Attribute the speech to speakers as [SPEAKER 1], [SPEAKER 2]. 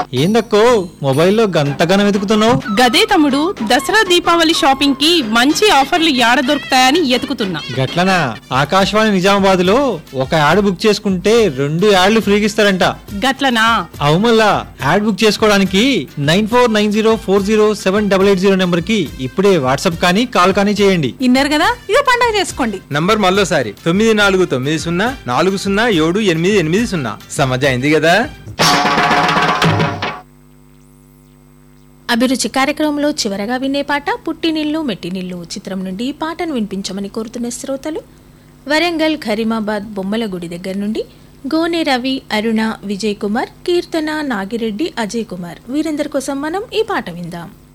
[SPEAKER 1] ఏందక్కో మొబైల్లో గంతగానం వెతుకుతున్నావు
[SPEAKER 2] గదే తమ్ముడు దసరా దీపావళి షాపింగ్ కి మంచి ఆఫర్లు యాడ దొరుకుతాయని ఎతుకుతున్నా
[SPEAKER 1] గట్లనా ఆకాశవాణి నిజామాబాద్ లో ఒక యాడ్ బుక్ చేసుకుంటే రెండు యాడ్లు ఫ్రీగా ఇస్తారంట
[SPEAKER 2] గట్లనా
[SPEAKER 1] అవు మళ్ళా యాడ్ బుక్ చేసుకోవడానికి nine four nine zero four zero seven double eight zero number కి ఇప్పుడే వాట్సాప్ కానీ కాల్ కానీ చేయండి
[SPEAKER 3] ఇన్నారు కదా ఇదో పండగ చేసుకోండి
[SPEAKER 4] నంబర్ మళ్ళోసారి తొమ్మిది నాలుగు తొమ్మిది సున్నా నాలుగు సున్నా ఏడు ఎనిమిది ఎనిమిది సున్నా సమజ్ అయింది కదా
[SPEAKER 5] అభిరుచి కార్యక్రమంలో చివరగా వినే పాట పుట్టినిల్లు మెట్టినిల్లు చిత్రం నుండి ఈ పాటను వినిపించమని కోరుతున్న శ్రోతలు వరంగల్ ఖరీమాబాద్ బొమ్మల గుడి దగ్గర నుండి గోనె రవి అరుణ విజయ్ కుమార్ కీర్తన నాగిరెడ్డి అజయ్ కుమార్ వీరందరి కోసం మనం ఈ పాట విందాం